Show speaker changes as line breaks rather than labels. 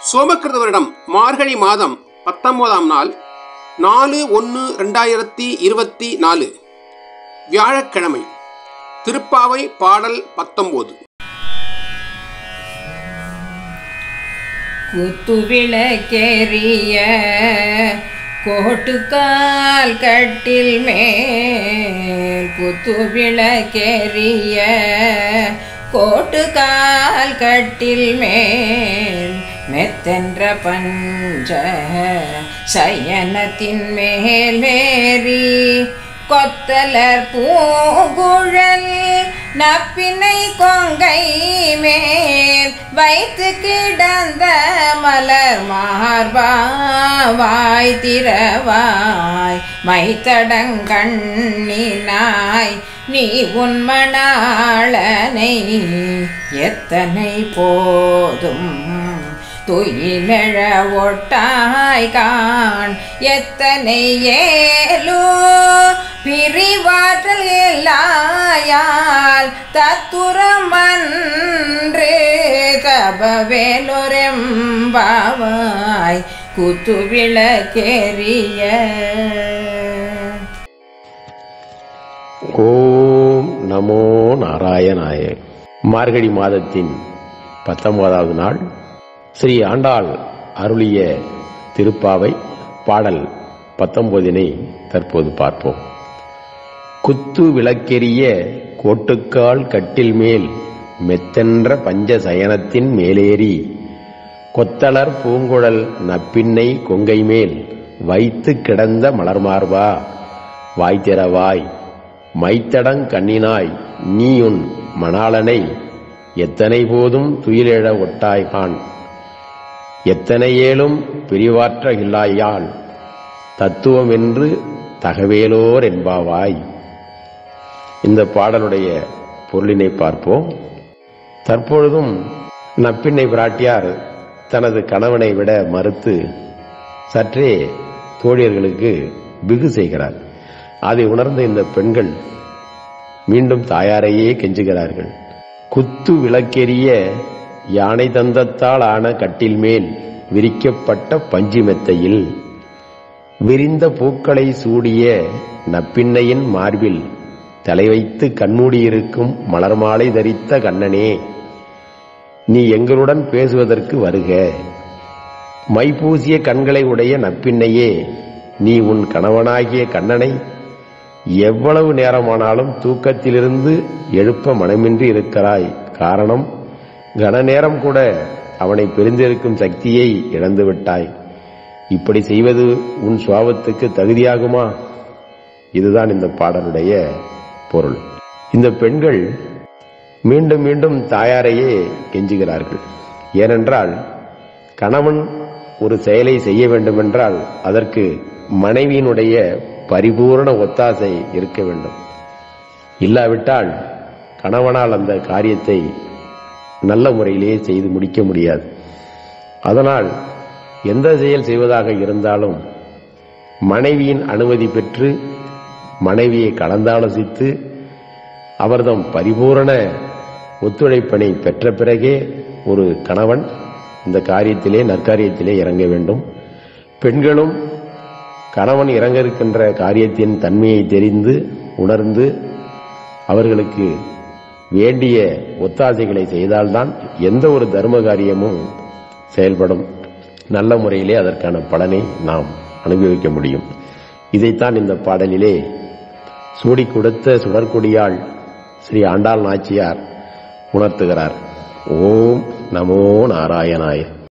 சோமக்கிருத வருடம் மார்கழி மாதம் பத்தொன்பதாம் நாள் நாலு ஒன்று ரெண்டாயிரத்தி இருபத்தி நாலு வியாழக்கிழமை திருப்பாவை பாடல் பத்தொம்போது
குத்துவிளக்கேறிய கோட்டுக்கால் கட்டில் மேல் குத்துவிளக்கேறிய கோட்டுக்கால் கட்டில் மேல் மெத்தென்ற பஞ்ச சயனத்தின் மேல் ஏறி கொத்தலர் பூங்குழல் நப்பினை கொங்கை மேல் வைத்து கிடந்த மலர் மார்பாவாய் திரவாய் மைத்தடங்கண்ணினாய் நீ உன் மணாளனை எத்தனை போதும் துயிலழ ஒட்டாய் காண் எத்தனை ஏலோ பிரிவாற்றல் இல்லாயால் தத்துரம் அன்று தபவேலொரெம்பாவாய் குத்துவிளக்கேறிய
ஓம் நமோ நாராயணாய மார்கழி மாதத்தின் பத்தொன்பதாவது நாள் ஸ்ரீ ஆண்டாள் அருளிய திருப்பாவை பாடல் பத்தொன்பதினை தற்போது பார்ப்போம் குத்து விளக்கெரிய கோட்டுக்கால் கட்டில் மேல் மெத்தென்ற பஞ்ச சயனத்தின் மேலேறி கொத்தலர் பூங்குழல் நப்பின்னை கொங்கை மேல் வைத்து கிடந்த மலர்மார்பா வாய்த்திறவாய் மைத்தடங் கண்ணினாய் நீயுன் மணாளனை எத்தனை போதும் துயிலெழ ஒட்டாய்கான் எத்தனை ஏலும் பிரிவாற்ற இல்லாயால் தத்துவம் என்று தகவேலோர் என்பாவாய் இந்த பாடலுடைய பொருளினை பார்ப்போம் தற்பொழுதும் நப்பிண்ணை பிராட்டியார் தனது கணவனை விட மறுத்து சற்றே தோழியர்களுக்கு பிகு செய்கிறார் அதை உணர்ந்த இந்த பெண்கள் மீண்டும் தாயாரையே கெஞ்சுகிறார்கள் குத்து விளக்கெரிய யானை தந்தத்தால் ஆன கட்டில் மேல் விரிக்கப்பட்ட பஞ்சு மெத்தையில் விரிந்த பூக்களை சூடிய நப்பிண்ணையின் மார்பில் தலை வைத்து கண்மூடியிருக்கும் மலர் மாலை தரித்த கண்ணனே நீ எங்களுடன் பேசுவதற்கு வருக மைப்பூசிய கண்களை உடைய நப்பிண்ணையே நீ உன் கணவனாகிய கண்ணனை எவ்வளவு நேரமானாலும் தூக்கத்திலிருந்து எழுப்ப மனமின்றி இருக்கிறாய் காரணம் கன நேரம் கூட அவனை பிரிந்திருக்கும் சக்தியை இழந்து விட்டாய் இப்படி செய்வது உன் சுவாபத்துக்கு தகுதியாகுமா இதுதான் இந்த பாடலுடைய பொருள் இந்த பெண்கள் மீண்டும் மீண்டும் தாயாரையே கெஞ்சுகிறார்கள் ஏனென்றால் கணவன் ஒரு செயலை செய்ய வேண்டுமென்றால் அதற்கு மனைவியினுடைய பரிபூரண ஒத்தாசை இருக்க வேண்டும் இல்லாவிட்டால் கணவனால் அந்த காரியத்தை நல்ல முறையிலேயே செய்து முடிக்க முடியாது அதனால் எந்த செயல் செய்வதாக இருந்தாலும் மனைவியின் அனுமதி பெற்று மனைவியை கலந்தாலோசித்து அவர்தம் பரிபூரண ஒத்துழைப்பினை பெற்ற பிறகே ஒரு கணவன் இந்த காரியத்திலே நற்காரியத்திலே இறங்க வேண்டும் பெண்களும் கணவன் இறங்க இருக்கின்ற காரியத்தின் தன்மையை தெரிந்து உணர்ந்து அவர்களுக்கு வேண்டிய ஒத்தாசைகளை செய்தால்தான் எந்த ஒரு தர்ம காரியமும் செயல்படும் நல்ல முறையிலே அதற்கான பலனை நாம் அனுபவிக்க முடியும் இதைத்தான் இந்த பாடலிலே சூடி கொடுத்த சுடற்கொடியாள் ஸ்ரீ ஆண்டாள் நாச்சியார் உணர்த்துகிறார் ஓம் நமோ நாராயணாய